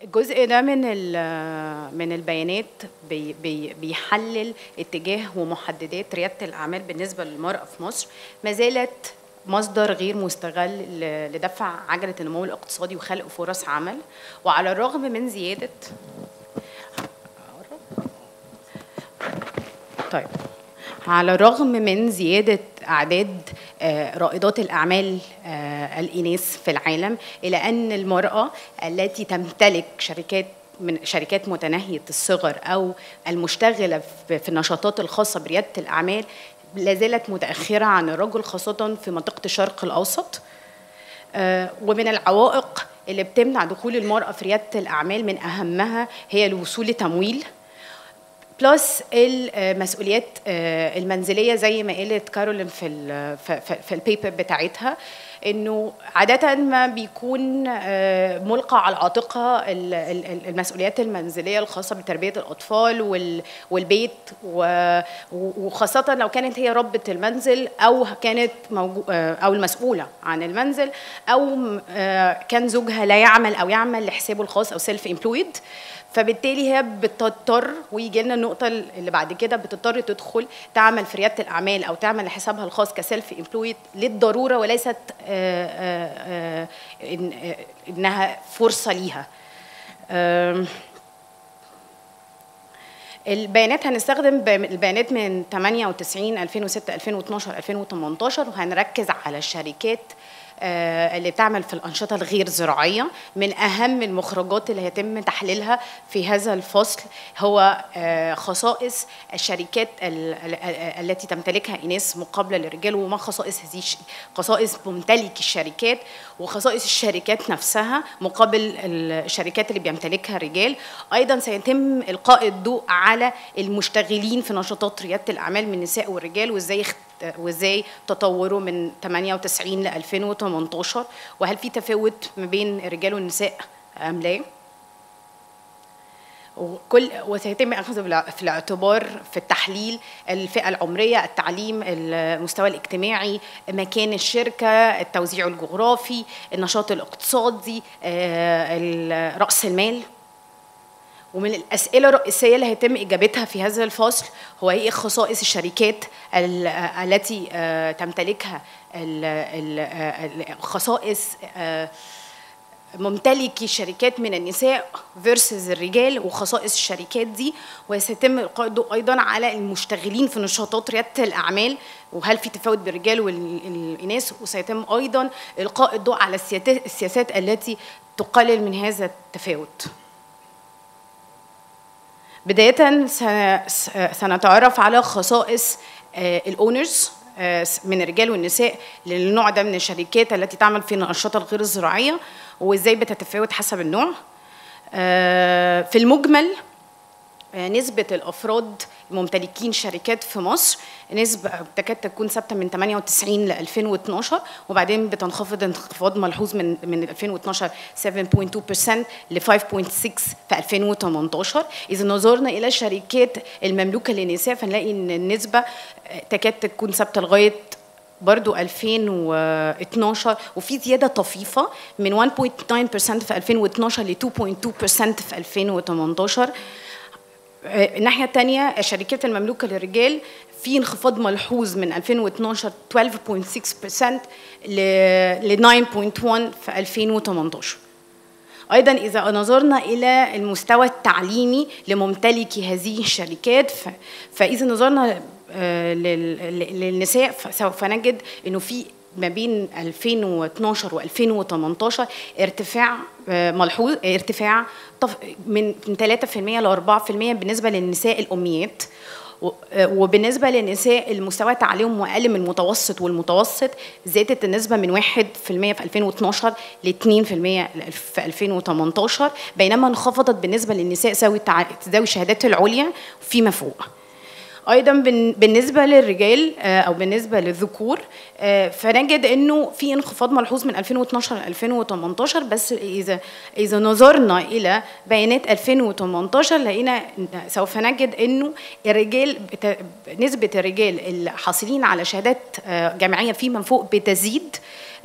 الجزء ده من من البيانات بي بي بيحلل اتجاه ومحددات رياده الاعمال بالنسبه للمراه في مصر ما زالت مصدر غير مستغل لدفع عجله النمو الاقتصادي وخلق فرص عمل وعلى الرغم من زياده طيب على الرغم من زيادة أعداد رائدات الأعمال الإناث في العالم إلى أن المرأة التي تمتلك شركات من شركات متناهية الصغر أو المشتغلة في النشاطات الخاصة بريادة الأعمال لا زالت متأخرة عن الرجل خاصة في منطقة الشرق الأوسط ومن العوائق اللي بتمنع دخول المرأة في ريادة الأعمال من أهمها هي الوصول لتمويل بلس المسؤوليات المنزليه زي ما قالت كارولين في ال في البيبر بتاعتها انه عاده ما بيكون ملقى على عاتقها المسؤوليات المنزليه الخاصه بتربيه الاطفال والبيت وخاصه لو كانت هي ربة المنزل او كانت او المسؤوله عن المنزل او كان زوجها لا يعمل او يعمل لحسابه الخاص او سيلف امبلويد فبالتالي هي بتضطر ويجي لنا النقطه اللي بعد كده بتضطر تدخل تعمل في رياده الاعمال او تعمل لحسابها الخاص كسيلف امبلويد للضروره وليست آآ آآ انها فرصه ليها البيانات هنستخدم البيانات من 98 2006 2012 2018 وهنركز على الشركات اللي بتعمل في الأنشطة الغير زراعية من أهم المخرجات اللي هيتم تحليلها في هذا الفصل هو خصائص الشركات التي تمتلكها إناث مقابلة للرجال وما خصائص هذه خصائص ممتلك الشركات وخصائص الشركات نفسها مقابل الشركات اللي بيمتلكها الرجال أيضا سيتم إلقاء الضوء على المشتغلين في نشاطات ريادة الأعمال من النساء والرجال وإزاي وازاي تطوروا من 98 ل 2018 وهل في تفاوت ما بين الرجال والنساء ام لا؟ وكل وسيتم اخذ في الاعتبار في التحليل الفئه العمريه، التعليم، المستوى الاجتماعي، مكان الشركه، التوزيع الجغرافي، النشاط الاقتصادي، راس المال ومن الأسئلة الرئيسية اللي هيتم إجابتها في هذا الفصل هو إيه خصائص الشركات التي تمتلكها خصائص ممتلكي الشركات من النساء فيرسز الرجال وخصائص الشركات دي وسيتم القاء الضوء ايضا على المشتغلين في نشاطات رياده الاعمال وهل في تفاوت بين الرجال والاناث وسيتم ايضا القاء الضوء على السياسات التي تقلل من هذا التفاوت. بداية سنتعرف على خصائص الأونرز من الرجال والنساء للنوع ده من الشركات التي تعمل في الأنشطة الغير الزراعية وإزاي بتتفاوت حسب النوع في المجمل نسبة الأفراد ممتلكين شركات في مصر نسبة تكاد تكون ثابتة من 98 ل 2012 وبعدين بتنخفض انخفاض ملحوظ من من 2012 7.2% ل 5.6 في 2018 إذا نظرنا إلى الشركات المملوكة للنساء فنلاقي إن النسبة تكاد تكون ثابتة لغاية برضو 2012 وفي زياده طفيفه من 1.9% في 2012 ل 2.2% في 2018 الناحيه الثانيه الشركات المملوكه للرجال في انخفاض ملحوظ من 2012 12.6% ل 9.1 في 2018 ايضا اذا نظرنا الى المستوى التعليمي لممتلكي هذه الشركات فاذا نظرنا للنساء سوف نجد انه في ما بين 2012 و2018 ارتفاع ملحوظ ارتفاع من 3% ل 4% بالنسبه للنساء الاميات وبالنسبه للنساء المستوى تعليمهم اقل من المتوسط والمتوسط زادت النسبه من 1% في 2012 ل 2% في 2018 بينما انخفضت بالنسبه للنساء ذوي ذوي الشهادات العليا فيما فوق. ايضا بالنسبه للرجال او بالنسبه للذكور فنجد انه في انخفاض ملحوظ من 2012 ل 2018 بس اذا اذا نظرنا الى بيانات 2018 لقينا سوف نجد انه الرجال نسبه الرجال الحاصلين على شهادات جامعيه فيما فوق بتزيد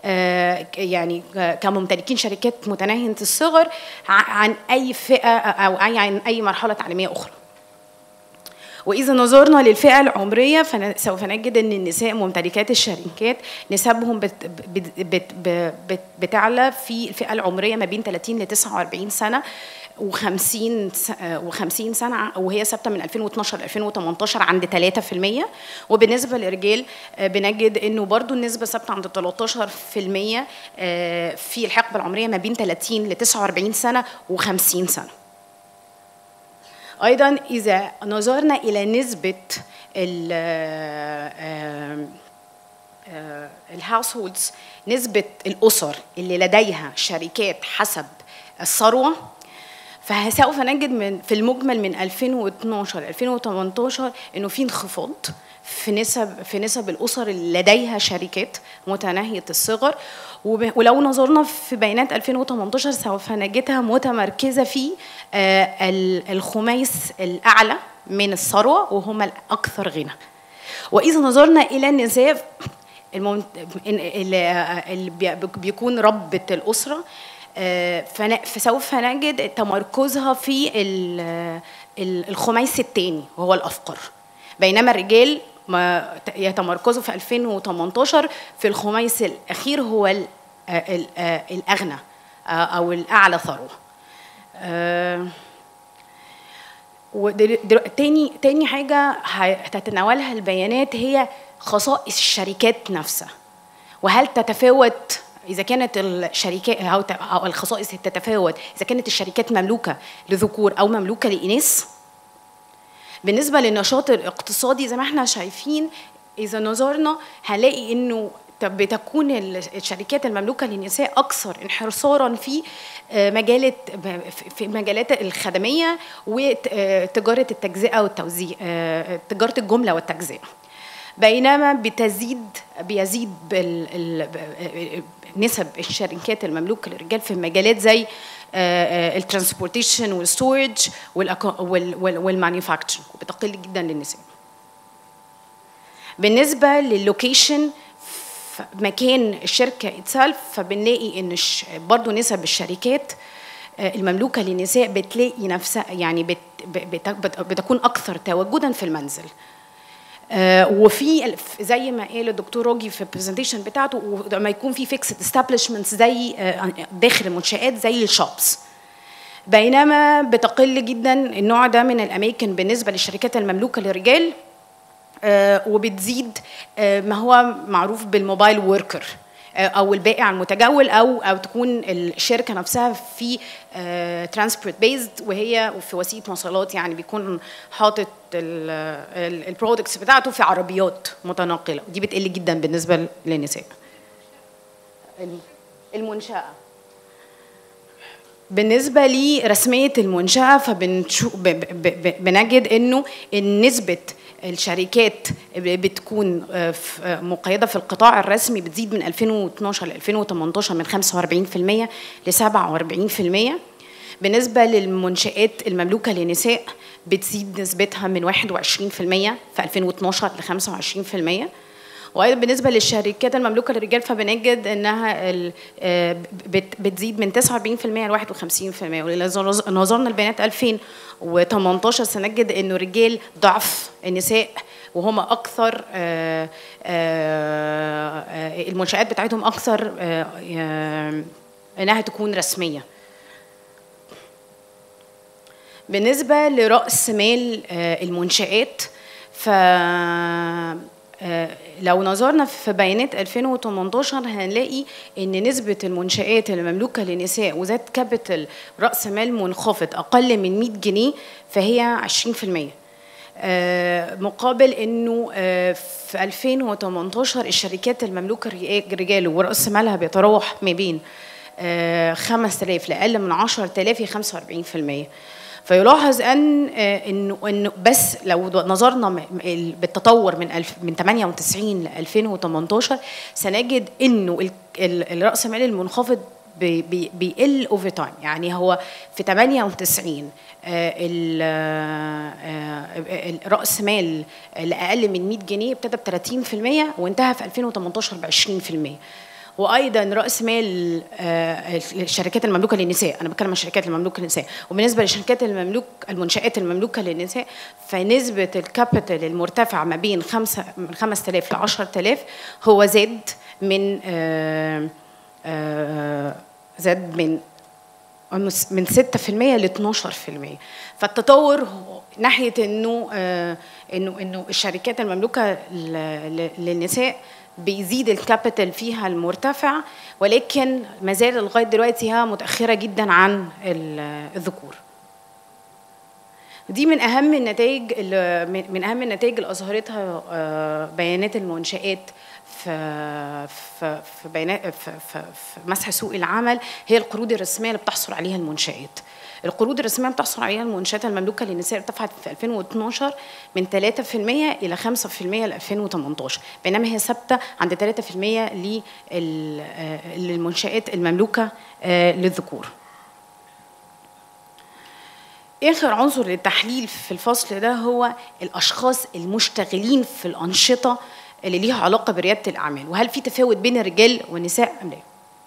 آه، يعني كممتلكين شركات متناهيه الصغر عن اي فئه او اي عن اي مرحله تعليميه اخرى وإذا نظرنا للفئة العمرية فسوف نجد أن النساء ممتلكات الشركات نسبهم بت بت بت بتعلى في الفئة العمرية ما بين 30 ل 49 سنة و50 و50 سنه وهي ثابته من 2012 ل 2018 عند 3% وبالنسبه للرجال آه، بنجد انه برضو النسبه ثابته عند 13% آه، في الحقبه العمريه ما بين 30 ل 49 سنه و50 سنه ايضا اذا نظرنا الى نسبه الهاوس هولدز آه، نسبه الاسر اللي لديها شركات حسب الثروه فسوف نجد من في المجمل من 2012 ل 2018 انه في انخفاض في نسب في نسب الاسر اللي لديها شركات متناهيه الصغر ولو نظرنا في بيانات 2018 سوف نجدها متمركزه في آه، الخميس الاعلى من الثروه وهم الاكثر غنى واذا نظرنا الى النساء اللي بيكون ربة الأسرة آه، فسوف نجد تمركزها في الخميس الثاني وهو الافقر بينما الرجال ما يتمركزوا في 2018 في الخميس الاخير هو آه، الاغنى آه، او الاعلى ثروه تاني تاني حاجه هتتناولها البيانات هي خصائص الشركات نفسها وهل تتفاوت اذا كانت الشركات او الخصائص تتفاوت اذا كانت الشركات مملوكه لذكور او مملوكه لاناث بالنسبه للنشاط الاقتصادي زي ما احنا شايفين اذا نظرنا هنلاقي انه بتكون الشركات المملوكه للنساء اكثر انحصارا في آه، مجالات في مجالات الخدميه وتجاره التجزئه والتوزيع آه، تجاره الجمله والتجزئه بينما بتزيد بيزيد نسب الشركات المملوكه للرجال في مجالات زي الترانسبورتيشن والستورج والمانيفاكتشر وبتقل جدا للنساء بالنسبه للوكيشن مكان الشركه اتسلف فبنلاقي ان برضه نسب الشركات آه، المملوكه للنساء بتلاقي نفسها يعني بت بتكون اكثر تواجدا في المنزل آه، وفي زي ما قال الدكتور روجي في البرزنتيشن بتاعته لما يكون في فيكسد استابلشمنتس زي آه، داخل المنشات زي الشوبس بينما بتقل جدا النوع ده من الاماكن بالنسبه للشركات المملوكه للرجال آه، وبتزيد ما هو معروف بالموبايل وركر او البائع المتجول او او تكون الشركه نفسها في ترانسبورت بيزد وهي في وسيله مواصلات يعني بيكون حاطط البرودكتس بتاعته في عربيات متنقله ودي بتقل جدا بالنسبه للنساء المنشاه بالنسبه لرسميه المنشاه فبنجد انه نسبه الشركات بتكون آه، آه، مقيدة في القطاع الرسمي بتزيد من 2012 ل 2018 من 45% ل 47% بالنسبة للمنشآت المملوكة للنساء بتزيد نسبتها من 21% في 2012 ل 25% وايضا بالنسبه للشركات المملوكه للرجال فبنجد انها آه، بتزيد من 49% ل 51% واذا نظرنا لبيانات 2018 سنجد انه الرجال ضعف النساء وهم اكثر آه، آه، المنشات بتاعتهم اكثر انها تكون رسميه بالنسبه لراس مال المنشات ف آه، لو نظرنا في بيانات 2018 هنلاقي ان نسبه المنشات المملوكه للنساء وذات كابيتال راس مال منخفض اقل من 100 جنيه فهي 20% آه، مقابل انه آه، في 2018 الشركات المملوكه رجال وراس مالها بيتراوح ما بين 5000 لاقل من 10000 هي 45% فيلاحظ ان آه، انه انه بس لو نظرنا بالتطور من من 98 ل 2018 سنجد انه الراس مال المنخفض بيقل اوفر تايم يعني هو في 98 آه، آه، راس مال الاقل من 100 جنيه ابتدى ب 30% وانتهى في 2018 ب 20% وايضا راس مال آه، الشركات المملوكه للنساء انا بتكلم عن الشركات المملوكه للنساء وبالنسبه للشركات المملوك المنشات المملوكه للنساء فنسبه الكابيتال المرتفع ما بين خمسة من 5000 ل 10000 هو زاد من آه، آه، زاد من من 6% ل 12% فالتطور ناحيه انه انه انه الشركات المملوكه للنساء بيزيد الكابيتال فيها المرتفع ولكن ما زال لغايه دلوقتي هي متاخره جدا عن الذكور دي من اهم النتائج من اهم النتائج اللي اظهرتها آه، بيانات المنشات في في في بيانات في, في, في مسح سوق العمل هي القروض الرسميه اللي بتحصل عليها المنشات القروض الرسميه بتحصل عليها المنشات المملوكه للنساء ارتفعت في 2012 من 3% الى 5% ل 2018 بينما هي ثابته عند 3% للمنشات المملوكه آه، للذكور اخر عنصر للتحليل في الفصل ده هو الاشخاص المشتغلين في الانشطه اللي ليها علاقه برياده الاعمال وهل في تفاوت بين الرجال والنساء ام لا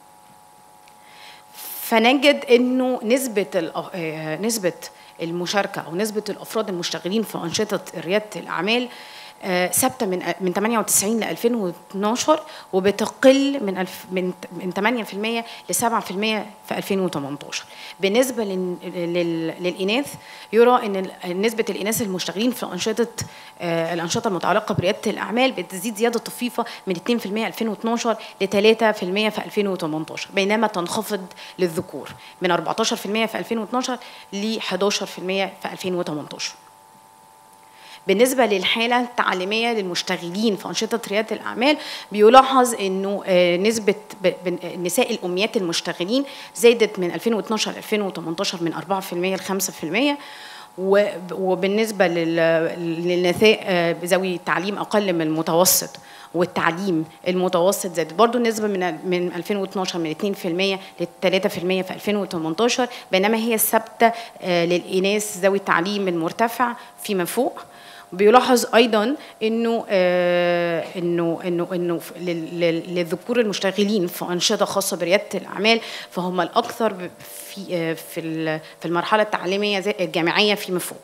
فنجد انه نسبه آه، نسبه المشاركه او نسبه الافراد المشتغلين في انشطه رياده الاعمال آه، ثابته من من 98 ل 2012 وبتقل من الف من من 8% ل 7% في 2018 بالنسبه للاناث يرى ان نسبه الاناث المشتغلين في انشطه آه، الانشطه المتعلقه برياده الاعمال بتزيد زياده طفيفه من 2% 2012 ل 3% في 2018 بينما تنخفض للذكور من 14% في 2012 ل 11% في 2018 بالنسبه للحاله التعليميه للمشتغلين في انشطه رياده الاعمال بيلاحظ انه آه، نسبه نساء الاميات المشتغلين زادت من 2012 ل 2018 من 4% ل 5% وبالنسبه للنساء آه، ذوي تعليم اقل من المتوسط والتعليم المتوسط زادت برضه النسبة من من 2012 من 2% ل 3% في 2018 بينما هي الثابتة آه، للإناث ذوي التعليم المرتفع فيما فوق بيلاحظ ايضا انه آه انه انه انه للذكور المشتغلين في انشطه خاصه برياده الاعمال فهم الاكثر في آه في في المرحله التعليميه الجامعيه فيما فوق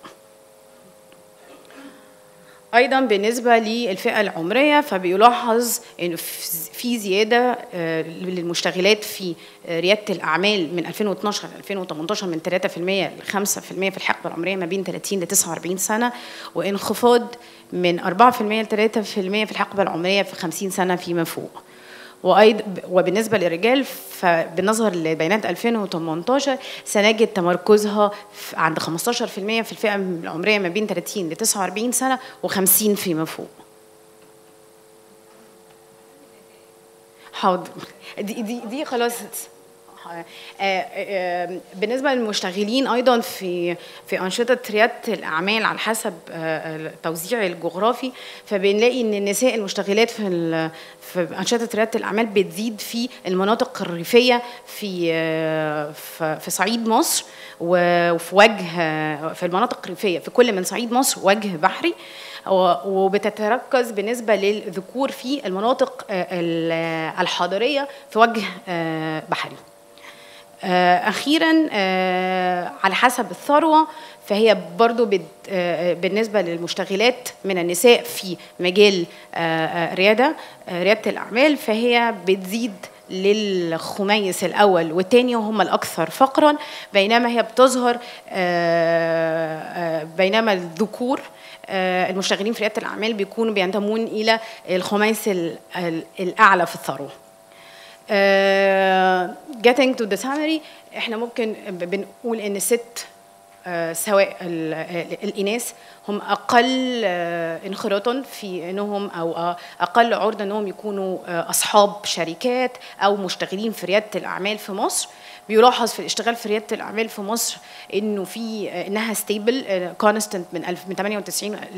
ايضا بالنسبه للفئه العمريه فبيلاحظ انه في زياده آه، للمشتغلات في آه، رياده الاعمال من 2012 ل 2018 من 3% ل 5% في الحقبه العمريه ما بين 30 ل 49 سنه وانخفاض من 4% ل 3% في الحقبه العمريه في 50 سنه فيما فوق وأيضا وبالنسبة للرجال فبالنظر لبيانات 2018 سنجد تمركزها عند 15% في الفئة العمرية ما بين 30 ل 49 سنة و50 فيما فوق حاضر دي دي دي خلاص آه، آه، بالنسبه للمشتغلين ايضا في في انشطه رياده الاعمال على حسب آه، التوزيع الجغرافي فبنلاقي ان النساء المشتغلات في في انشطه رياده الاعمال بتزيد في المناطق الريفيه في في صعيد مصر وفي وجه في المناطق الريفيه في كل من صعيد مصر وجه بحري وبتتركز بالنسبه للذكور في المناطق الحاضريه في وجه بحري آه، اخيرا آه، على حسب الثروه فهي برضو آه، بالنسبه للمشتغلات من النساء في مجال رياده رياده الاعمال فهي بتزيد للخميس الاول والثاني وهم الاكثر فقرا بينما هي بتظهر بينما الذكور المشتغلين في رياده الاعمال بيكونوا بينتمون الى الخميس الاعلى في الثروه uh, getting to the summary احنا ممكن بنقول ان الست uh, سواء الاناث هم اقل uh, انخراطا في انهم او اقل عرضه انهم يكونوا اصحاب شركات او مشتغلين في رياده الاعمال في مصر بيلاحظ في الاشتغال في رياده الاعمال في مصر انه في انها ستيبل كونستنت من من 98 ل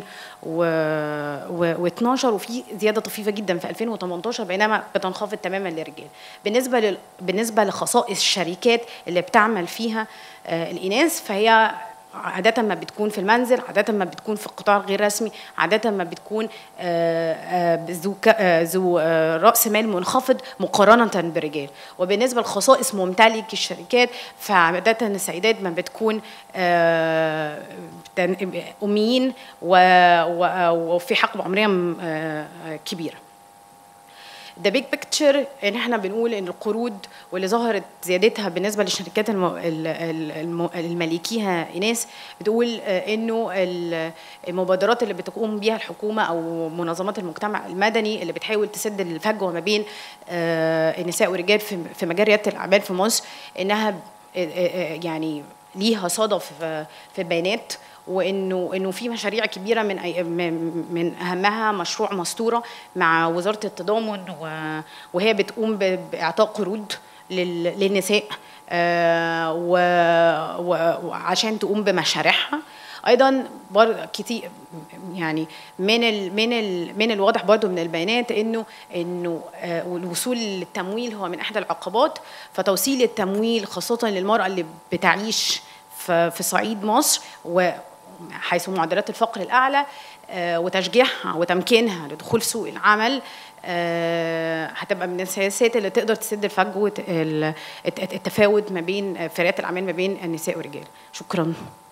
2012 وفي زياده طفيفه جدا في 2018 بينما بتنخفض تماما للرجال بالنسبه بالنسبه لخصائص الشركات اللي بتعمل فيها آه، الاناث فهي عادة ما بتكون في المنزل عادة ما بتكون في القطاع الغير رسمي عادة ما بتكون آه، آه، ذو ك- آه، ذو آه، رأس مال منخفض مقارنة بالرجال وبالنسبة لخصائص ممتلك الشركات فعادة السيدات ما بتكون آه، بتن- أميين و- و- وفي حقبة عمرية م- آه، آه، كبيرة ذا بيج بيكتشر ان احنا بنقول ان القروض واللي ظهرت زيادتها بالنسبه للشركات الم... ال- ال- الم... المالكيها ايناس بتقول آه، انه ال- المبادرات اللي بتقوم بيها الحكومه او منظمات المجتمع المدني اللي بتحاول تسد الفجوه ما بين آه، النساء والرجال في في مجال رياده الاعمال في مصر انها ب- آه، آه، يعني ليها صدى في في بيانات وانه انه في مشاريع كبيره من أي- من من اهمها مشروع مستوره مع وزاره التضامن و- وهي بتقوم ب- باعطاء قروض لل- للنساء آه، و- و- وعشان تقوم بمشاريعها ايضا بر كتير يعني من ال من ال من الواضح برضو من البيانات انه انه آه، الوصول للتمويل هو من احدى العقبات فتوصيل التمويل خاصه للمراه اللي بتعيش في في صعيد مصر وحيث معدلات الفقر الاعلى آه، وتشجيعها وتمكينها لدخول سوق العمل آه، هتبقى من السياسات اللي تقدر تسد فجوه ال- الت- التفاوت ما بين فريات الاعمال ما بين النساء والرجال شكرا